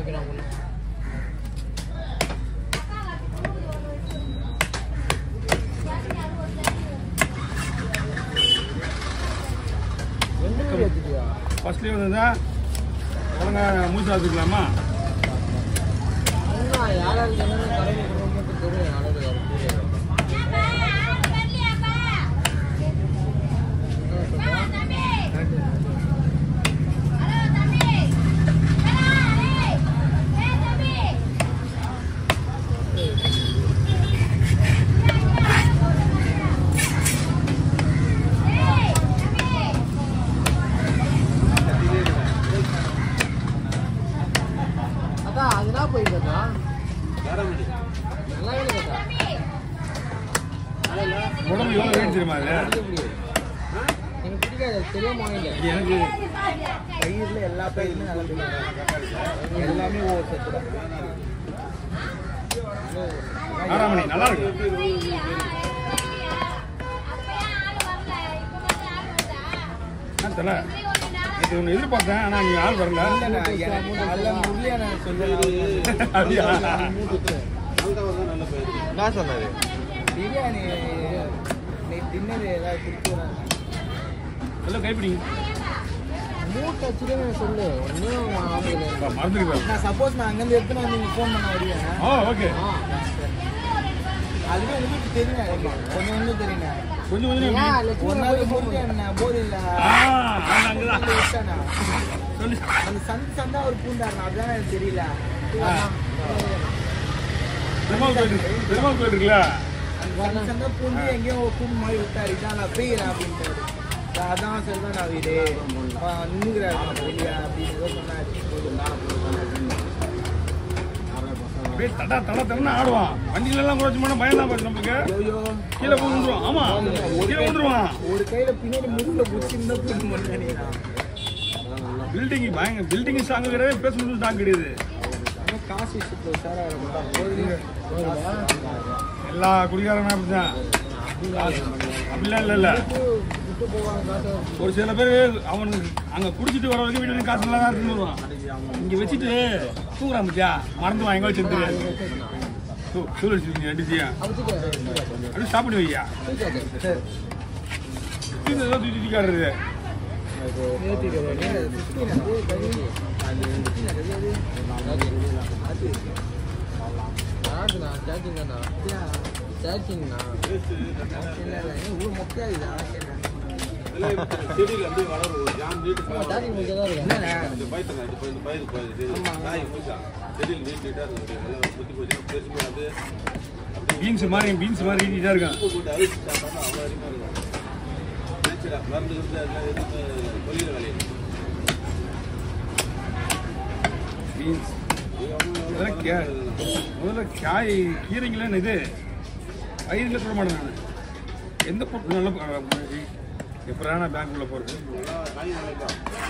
வைக்கிறான் உள்ள. ரெண்டு வீடு வச்சுட்டியா? ஃபர்ஸ்ட்லேயே வந்ததா ஒழுங்கா மூச்சு வச்சுக்கலாமா அண்ணா, யார் யாருக்கு என்னென்ன கடையில கொடுக்கணும்னு மட்டும் தெரியும், யாரோட யாருக்கு தெரியாது. அதான், அதுனா போயிருக்கா? நல்லா இருக்கா? உடம்பு எவ்வளோ வெயிட் தெரியுமா அது அது எப்படி? எனக்கு பிடிக்காது அது தெரியாம வாங்கல இது எனக்கு பயிர்ல எல்லா பயிருமே நல்லா தெரியும் எல்லாமே ஒவ்வொரு சத்து தான் ஆறாமணி நல்லா இருக்கு என்ன தெரியல இது ஒன்று எதிர்பார்த்தேன் ஆனால் நீ ஆள் வரல இல்லைண்ணா, எனக்கு நல்ல முறையா நான் சொல்றேன் அப்படியா என்ன சொன்னாரு பிரியாணி நீ டின்னர் ஏதாவது கொடுத்துறாங்க நல்லா கைப்பிடிங்க மூட்டை வச்சுட்டு சொல்லு ஒன்றும் வாங்கல மறந்துருக்கு நான் சப்போஸ் நான் அங்கேருந்து எடுத்துன்னு வந்து நீங்கள் ஃபோன் பண்ண வருவேன் ஓ ஓகே அதுவே உங்களுக்கு தெரியும் எனக்கு கொஞ்சம் கொஞ்சம் தெரியும் கொஞ்சம் கொஞ்சம் ஏன் எப்படி? லட்சுமி ஒரு நாள் முடிஞ்சு என்ன போதில்ல ஆ அது அங்கதான் விட்டானா சொல்லு அந்த சந்து சந்தா ஒரு பூண்டாருண்ணா அதுதான் எனக்கு தெரியல பெருமாள் கோயில் பெருமாள் கோயில் இருக்குல்ல அந்த சந்து சந்தா பூண்டு எங்கேயோ ஒரு பூண்டு மாதிரி விட்டாரு இதான் நான் பெய்கிறேன் அப்படின்ட்டு நான் அதான் செல்வன் நான் வீடு நின்றுக்கிறாரு வெளியே அப்படின்னு ஏதோ சொன்னாரு அப்படியே தடா தட தடன்னு ஆடுவான் வண்டியில எல்லாம் குறைச்சு போனா பயம் தான் பாரு நம்மளுக்கு ஐயோ கீழே போய் விழுந்துருவான் ஆமா கீழே விழுந்துருவான் ஒரு கையில பின்னாடி முதுகுல பிடிச்சிருந்தா பூண்டு பண்ணி பில்டிங் பயங்க பில்டிங் ஸ்ட்ராங் கிடையாது பேசுறது ஸ்ட்ராங் கிடையாது ஆனால் காசு விஷயத்தில் உஷாராக இருக்கும் எல்லா குடிகாரனும் அப்படிதான் அப்படிலாம் இல்ல இல்ல விட்டு போவாங்க காசு ஒரு சில பேர் அவனுக்கு அங்க குடிச்சிட்டு வர வரைக்கும் வீட்டுல காசு நல்லா தான் எடுத்துன்னு வருவான் இங்க வச்சுட்டு தூங்குறான் பத்தியா மறந்துவான் எங்க வச்சு சூழல் வச்சிருக்கீங்க ரெண்டுத்தையும் அவத்துக்கு அப்படியே ஸ்டாப் பண்ணி வையா தூக்கி ஏதோ தூக்கி தூக்கிக்காடுறது யாருக்குண்ணா சேட்டிங்கண்ணா சேட்டிங்கண்ணா செடியில் அப்படியே வளரும் ஒரு ஜான் நீட்டு சேட்டிங் முடிஞ்சா தான் இருக்கு இந்த பயிர் இந்த பயிர் பயிர் பயிர் காய் போச்சா செடியில் நீட் நீட்டாக இருக்கும் நல்லா முத்தி போச்சு பெருசு போய் அப்படியே பீன்ஸ் மாதிரி பீன்ஸ் மாதிரி நீட்டா இருக்கான் உப்பு போட்டு அரிசி சாப்பிட்டா அவ்வளோ அருமையாக இருக்கும் நேச்சுரலாக மருந்து இருந்து அதெல்லாம் எதுவுமே கொல்லிற வேலையை பீன்ஸ் இதெல்லாம் கே- முதல்ல காய் கீரைங்களேன்னு இது பயிரில் சொல்ல மாட்டேன் நான் எந்த பொருள் நல்ல எப்படான பேங்க்குள்ள போகிறது காய் நல்லா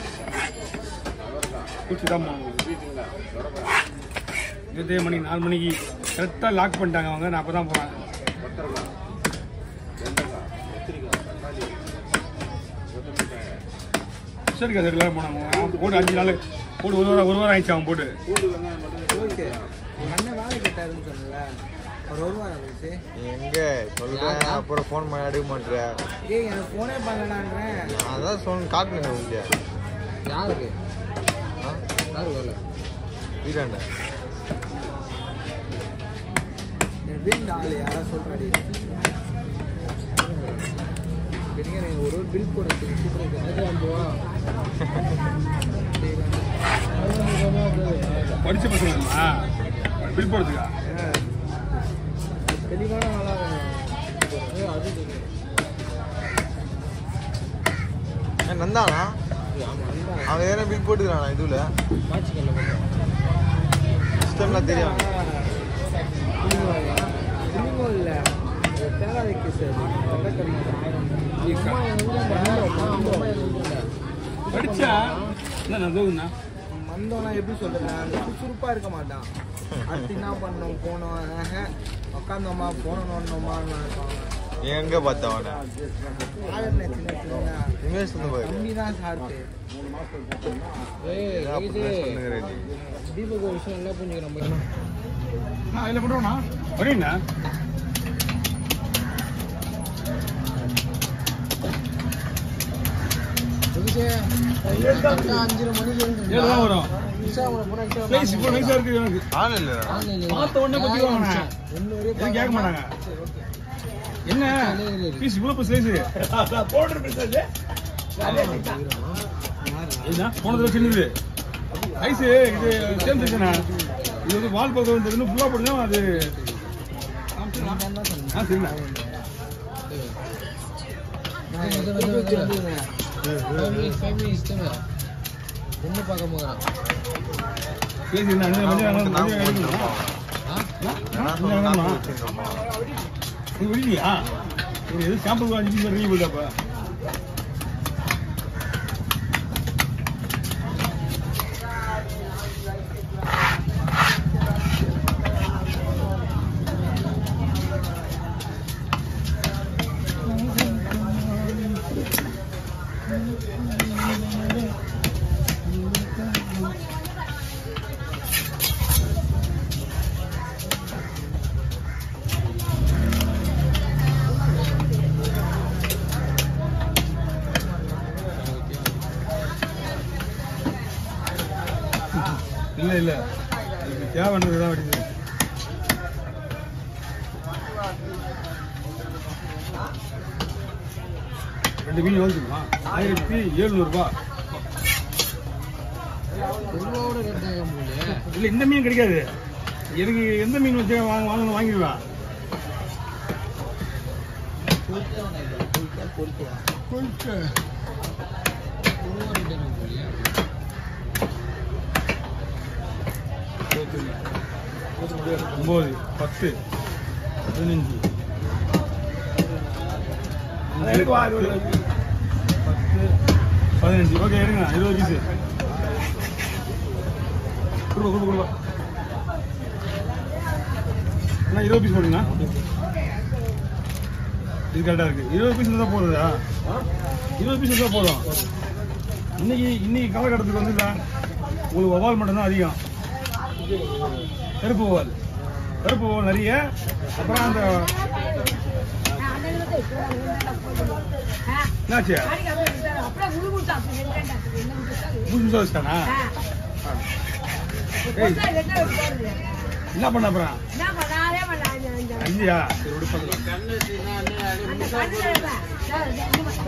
குச்சி தான் போகணும் வீட்டுங்களா இருபத்தே மணி நாலு மணிக்கு கரெக்டாக லாக் பண்ணிட்டாங்க அவங்க நான் அப்போ தான் போகிறேன் கொத்தரக்காய் வெண்டைக்காய் கத்திரிக்காய் தக்காளி கொத்தமல்லி சரிக்கா சரி எல்லாரும் போனாங்க அவன் போட்டு அஞ்சு நாள் போட்டு ஒரு வாரம் ஒரு வாரம் ஆயிடுச்சு அவன் போட்டு பூண்டு வெங்காயம் மட்டும் ஓகே உங்க அண்ணன் வேலை கேட்டாருன்னு சொன்னல அவர் வருவாரா போச்சு எங்க சொல்றேன் அப்புறம் ஃபோன் பண்ணி எடுக்க மாட்டேன் ஏய் எனக்கு ஃபோனே பண்ணலான்றேன் அதான் சொன்ன காட்டுங்க உங்க யாருக்கு யாருக்கு வேலை வீட்டாண்ட என் வீட்டு ஆள் யாரா சொல்றாடி பெரிய எனக்கு ஒரு ஒரு பில் போடுறதுக்கு சூப்பராக அதுக்கு ஐம்பது ரூபா படித்த பசங்களா பில் போடுறதுக்கா தெளிவான ஆளாக வேணும் ஏய், அது தெரியும். நந்தானா ஆமா, அதுதான். அவன் ஏன்னா பில் போட்டுக்கிறானா இதுல மாச்சிக்கல்ல போட்டோம். சிஸ்டம்லாம் தெரியும் புளிங்கம் இல்லை தேங்காய் வைக்க சார் வெள்ளக்கண்ணு அம்மா எனக்கு வந்து அந்த அம்மா, அம்மா, அம்மா எனக்கு வந்து அந்த படிச்சா என்ன நல்லதுண்ணா வந்தோம்னா எப்படி சொல்றது அந்த சுறுசுறுப்பா இருக்க மாட்டான் அடுத்து என்ன பண்ணோம் போனோம் உட்காந்தோமா போனோம் நோண்டோமா இருப்பாங்க நீ எங்க பார்த்த அவனை ஆளுநர் சின்ன சின்ன இமேஜ் வந்து பாரு கம்மி தான் சாப்பிட்டு ஏன் அப்படிதான் சொல்லுங்கிற நீ தீபக் ஒரு விஷயம் நல்லா புரிஞ்சுக்கிறோம் நான் இதில் பண்ணுறோண்ணா வரீங்கண்ணா அஞ்சரை மணிக்கு ஏழு தான் வரும் விசாகம் போனா ஸ்லைஸ் இப்போ நைஸாக இருக்குது எனக்கு ஆள் இல்லடா பார்த்த உடனே பற்றி வாங்கினேன் எதுவும் கேட்க மாட்டாங்க என்ன பீஸ் இவ்வளோ பீஸ் ஸ்லைஸு போடுற பீஸ் என்ன போனதுல சின்னது ஐஸு இது சேம் சைஸ்ண்ணா இது வந்து வால் பக்கம் வந்து இன்னும் ஃபுல்லாக போட்டுதான் அது ஆ சரிண்ணா பொண்ணு பார்க்க போகிறான் சரி சரிண்ணா அஞ்சு மணி நேரம் நான் மணி நேரம் போட்டுருப்போம் எடுக்கணுமா? நான் ஆ? வச்சிருக்கோம் நீ விடுவியா நீ எது சாம்பிள் அஞ்சு நிமிஷம் ரெடி போயிட்டாப்பா இல்ல இல்ல இதுக்கு தேவைன்றது தான் வடிக்குது ரெண்டு மீன் வந்துருமா ஆயிரத்தி எழுநூறுபா பொருளோட ரேட் ஆக முடியல இல்ல இந்த மீன் கிடைக்காது எனக்கு எந்த மீன் வச்சு வாங்க வாங்கணும் வாங்கிடுவேன் பொருளோட ரேட் ஆக முடியல ஒன்பது பத்து பதினஞ்சு பத்து பதினஞ்சு ஓகே எடுங்க இருபது பீஸு கொடுப்பா கொடுப்பா கொடுப்பா அண்ணா இருபது பீஸ் போடுங்கண்ணா இது கரெக்டாக இருக்கு இருபது பீஸ் தான் போடுறதா இருபது பீஸ் தான் போதும் இன்னைக்கு இன்னைக்கு காலகட்டத்துக்கு வந்து இல்லை உங்களுக்கு ஒவால் மட்டும்தான் அதிகம் கருப்பு ஓவால் கருப்பு ஓவால் நிறைய அப்புறம் அந்த என்னாச்சு புதுசு வச்சுட்டானா என்ன பண்ண அப்புறம் அஞ்சியா சரி விடு பார்க்கலாம்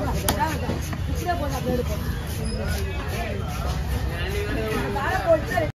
போட்டு